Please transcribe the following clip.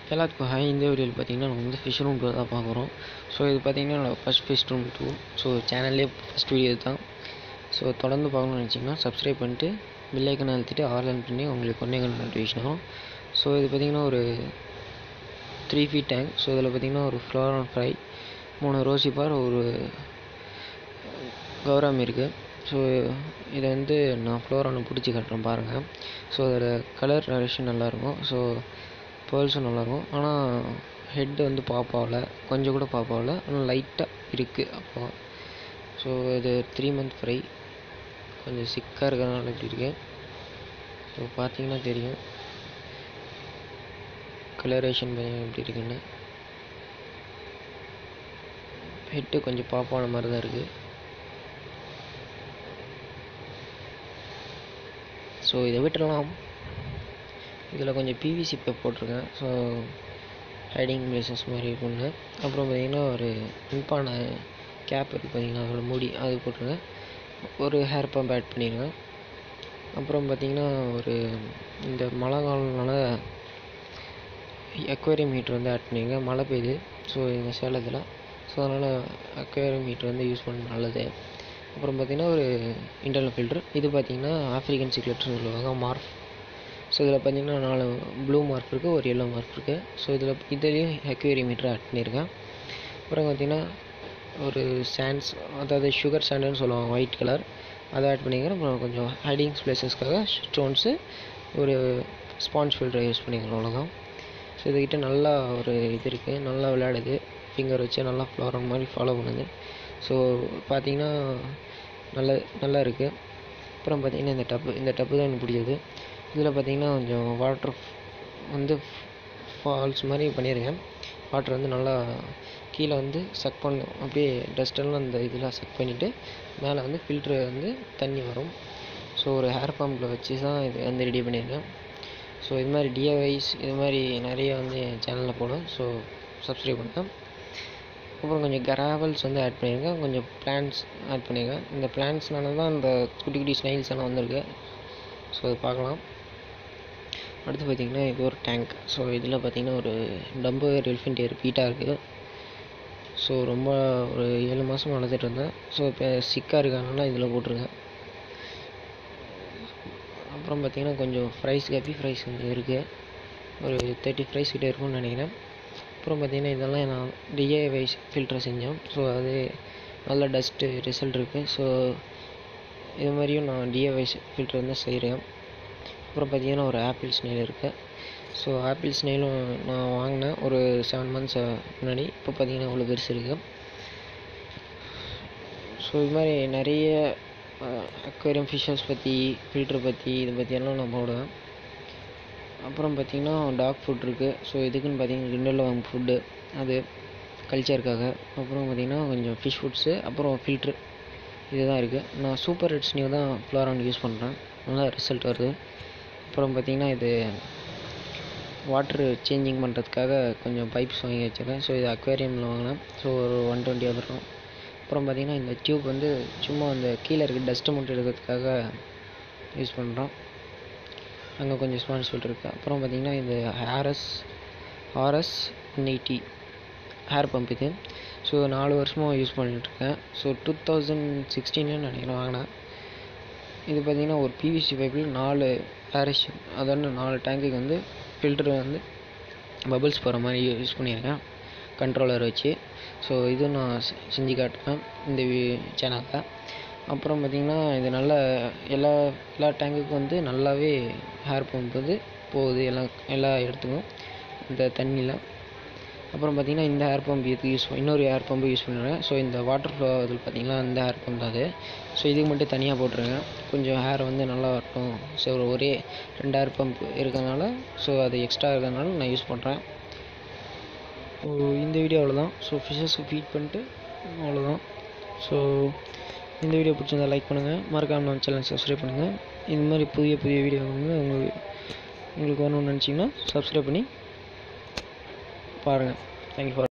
எல்லாத்துக்கும் ஹாய் இந்த வீடியோவில் பார்த்தீங்கன்னா நம்ம வந்து ஃபிஷ் ரூம் டூர் தான் பார்க்குறோம் ஸோ இது பார்த்தீங்கன்னா என்னோட first fish room too so சேனல்லே ஃபஸ்ட் வீடியோ தான் ஸோ தொடர்ந்து பார்க்கணும்னு நினச்சிங்கன்னா சப்ஸ்கிரைப் பண்ணிட்டு பில்லைக்கனை அழுத்திட்டு ஆர்லன் பண்ணி உங்களுக்கு ஒன்றே கண்டு நோட்டிஃபிகேஷன் வரும் ஸோ இது பார்த்தீங்கன்னா ஒரு த்ரீ ஃபீட் டேங்க் ஸோ இதில் பார்த்தீங்கன்னா ஒரு ஃப்ளோரான் ஃப்ரை மூணு ரோசி பார் ஒரு கௌராமி இருக்குது ஸோ இதை வந்து நான் ஃப்ளோரானை பிடிச்சி காட்டுறேன் பாருங்கள் ஸோ அதோட கலர் நரேஷன் நல்லாயிருக்கும் ஸோ பேர்ல்ஸும் நல்லாயிருக்கும் ஆனால் ஹெட் வந்து பாப்பாவில் கொஞ்சம் கூட பாப்பாவில் ஆனால் லைட்டாக இருக்குது அப்போ ஸோ இது த்ரீ மந்த் ஃப்ரை கொஞ்சம் சிக்காக இருக்கிறதுனால இப்படி இருக்கு ஸோ பார்த்தீங்கன்னா தெரியும் கலரேஷன் எப்படி இருக்குன்னு ஹெட்டு கொஞ்சம் பாப்பான மாதிரி தான் இருக்குது ஸோ இதை விட்டுறலாம் இதில் கொஞ்சம் பிவிசி பைப் போட்டிருக்கேன் ஸோ ஹைடிங் பிளேசஸ் மாதிரி இருக்குன்னு அப்புறம் பார்த்திங்கன்னா ஒரு இன்பான கேப் இருக்குது பார்த்தீங்கன்னா அதோட முடி அது போட்டிருக்கேன் ஒரு ஹேர் பம்ப் ஆட் பண்ணியிருக்கேன் அப்புறம் பார்த்திங்கன்னா ஒரு இந்த மழை காலம்னால அக்வேரியம் ஹீட்டர் வந்து ஆட் பண்ணியிருக்கேன் மழை பெய்யுது ஸோ எங்கள் சேலத்தில் ஸோ அதனால் அக்வேரியம் ஹீட்டர் வந்து யூஸ் பண்ண நல்லது அப்புறம் பார்த்திங்கன்னா ஒரு இன்டர்னல் ஃபில்ட்ரு இது பார்த்திங்கன்னா ஆஃப்ரிக்கன் சிக்லெட்னு சொல்லுவாங்க மார்ஃப் ஸோ இதில் பார்த்திங்கன்னா நாலு ப்ளூ மார்க் இருக்குது ஒரு எல்லோ மார்க் இருக்குது ஸோ இதில் இதுலேயும் அக்வேரியம் மீட்டர் ஆட் பண்ணியிருக்கேன் அப்புறம் பார்த்திங்கன்னா ஒரு சாண்ட்ஸ் அதாவது சுகர் சாண்டுன்னு சொல்லுவாங்க ஒயிட் கலர் அதை ஆட் பண்ணிக்கிறேன் அப்புறம் கொஞ்சம் ஹைடிங்ஸ் பிளேசஸ்க்காக ஸ்டோன்ஸு ஒரு ஸ்பான்ஸ் ஃபில்டரை யூஸ் பண்ணிக்கிறோம் அவ்வளோதான் ஸோ இதுக்கிட்ட நல்லா ஒரு இது இருக்குது நல்லா விளையாடுது ஃபிங்கர் வச்சு நல்லா ஃப்ளோரன் மாதிரி ஃபாலோ பண்ணுது ஸோ பார்த்தீங்கன்னா நல்ல நல்லா இருக்குது அப்புறம் பார்த்திங்கன்னா இந்த டப்பு இந்த டப்பு தான் எனக்கு பிடிச்சது இதில் பார்த்திங்கன்னா கொஞ்சம் வாட்டர் வந்து ஃபால்ஸ் மாதிரி பண்ணியிருக்கேன் வாட்டர் வந்து நல்லா கீழே வந்து சக் பண்ணும் அப்படியே டஸ்டெல்லாம் அந்த இதில் சக் பண்ணிவிட்டு மேலே வந்து ஃபில்ட்ரு வந்து தண்ணி வரும் ஸோ ஒரு ஹேர் பம்பில் வச்சு தான் இது வந்து ரெடி பண்ணியிருக்கேன் ஸோ இது மாதிரி டிஐவைஸ் இது மாதிரி நிறைய வந்து என் சேனலில் போடுவேன் ஸோ சப்ஸ்கிரைப் பண்ணுங்கள் அப்புறம் கொஞ்சம் கிராவல்ஸ் வந்து ஆட் பண்ணியிருக்கேன் கொஞ்சம் பிளான்ஸ் ஆட் பண்ணியிருக்கேன் இந்த பிளான்ஸ்னால தான் இந்த குட்டி குட்டி ஸ்னைல்ஸ் எல்லாம் வந்திருக்கு ஸோ அது பார்க்கலாம் அடுத்து பார்த்திங்கன்னா இது ஒரு டேங்க் ஸோ இதில் பார்த்திங்கன்னா ஒரு டம்பு எலிஃபென்ட் ஏர் பீட்டாக இருக்குது ஸோ ரொம்ப ஒரு ஏழு மாதம் வளர்த்துட்டு இருந்தேன் ஸோ இப்போ சிக்காக இருக்காங்கன்னா இதில் போட்டிருக்கேன் அப்புறம் பார்த்திங்கன்னா கொஞ்சம் ஃப்ரைஸ் கப்பி ஃப்ரைஸ் கொஞ்சம் இருக்குது ஒரு தேர்ட்டி ஃப்ரைஸ் கிட்டே இருக்கும்னு நினைக்கிறேன் அப்புறம் பார்த்திங்கன்னா இதெல்லாம் நான் டிஏவைஸ் ஃபில்டர் செஞ்சோம் ஸோ அது நல்ல டஸ்ட்டு ரிசல்ட் இருக்குது ஸோ இது மாதிரியும் நான் டிஏவைஸ் ஃபில்டர் வந்து செய்கிறேன் அப்புறம் பார்த்திங்கன்னா ஒரு ஆப்பிள் ஸ்னெயில் இருக்குது ஸோ ஆப்பிள் ஸ்னெயிலும் நான் வாங்கினேன் ஒரு செவன் மந்த்ஸ் முன்னாடி இப்போ பார்த்திங்கன்னா இவ்வளோ பெருசு இருக்குது ஸோ இது மாதிரி நிறைய அக்வேரியம் ஃபிஷ்ஷஸ் பற்றி ஃபில்டர் பற்றி இதை பற்றியெல்லாம் நான் போடுவேன் அப்புறம் பார்த்திங்கன்னா டாக் ஃபுட் இருக்குது ஸோ இதுக்குன்னு பார்த்திங்கன்னா கிண்டல் வாங்க ஃபுட்டு அது கல்ச்சருக்காக அப்புறம் பார்த்திங்கன்னா கொஞ்சம் ஃபிஷ் ஃபுட்ஸு அப்புறம் ஃபில்ட்ரு இதுதான் இருக்குது நான் சூப்பர் ரெட்ஸ் நியூ தான் ஃப்ளோரான் யூஸ் பண்ணுறேன் நல்லா ரிசல்ட் வருது அப்புறம் பார்த்திங்கன்னா இது வாட்ரு சேஞ்சிங் பண்ணுறதுக்காக கொஞ்சம் பைப்ஸ் வாங்கி வச்சுருக்கேன் ஸோ இது அக்வேரியமில் வாங்கினேன் ஸோ ஒரு ஒன் டுவெண்ட்டி வந்துடும் அப்புறம் பார்த்திங்கன்னா இந்த டியூப் வந்து சும்மா அந்த கீழே இருக்க டஸ்ட்டை மட்டும் எடுக்கிறதுக்காக யூஸ் பண்ணுறோம் அங்கே கொஞ்சம் ஸ்பான்ஸ் ஃபில்டர் இருக்குது அப்புறம் பார்த்திங்கன்னா இந்த ஹேரஸ் RS one eighty air pump இது ஸோ நாலு வருஷமாக யூஸ் பண்ணிகிட்ருக்கேன் ஸோ டூ தௌசண்ட் சிக்ஸ்டீன்னு நினைக்கிறேன் வாங்கினேன் இது பார்த்திங்கன்னா ஒரு பிவிசி பைப்பில் நாலு ஏரேஷன் அதாவது நாலு டேங்குக்கு வந்து ஃபில்டர் வந்து பபிள்ஸ் போகிற மாதிரி யூஸ் பண்ணியிருக்கேன் கண்ட்ரோலர் வச்சு ஸோ இது நான் செஞ்சு காட்டுறேன் இந்த சேனலில் அப்புறம் பார்த்திங்கன்னா இது நல்ல எல்லா எல்லா டேங்குக்கும் வந்து நல்லாவே ஹேர் பம்ப் வந்து போகுது எல்லா எல்லா இடத்துக்கும் இந்த தண்ணியில் அப்புறம் பார்த்திங்கன்னா இந்த ஹேர் பம்ப் இதுக்கு யூஸ் இன்னொரு ஹேர் பம்பு யூஸ் பண்ணுறேன் ஸோ இந்த வாட்டர் ஃப்ளோ இதில் பார்த்திங்கன்னா இந்த ஹேர் பம்ப் தான் அது ஸோ இதுக்கு மட்டும் தனியாக போட்டுருங்க கொஞ்சம் ஹேர் வந்து நல்லா வரட்டும் ஸோ ஒரே ரெண்டு ஹேர் பம்ப் இருக்கிறதுனால ஸோ அது எக்ஸ்ட்ரா இருக்கிறதுனால நான் யூஸ் பண்ணுறேன் ஸோ இந்த வீடியோ அவ்வளோதான் ஸோ ஃபிஷ்ஷஸ்க்கு ஃபீட் பண்ணிட்டு அவ்வளோதான் ஸோ இந்த வீடியோ பிடிச்சிருந்தா லைக் பண்ணுங்கள் மறக்காமல் நம்ம சேனல் சப்ஸ்கிரைப் பண்ணுங்கள் இந்த மாதிரி புதிய புதிய வீடியோ வந்து உங்களுக்கு உங்களுக்கு வரணும்னு நினச்சிங்கன்னா சப்ஸ்கிரைப் பண்ணி பாருங்கள் தேங்க்யூ ஃபார்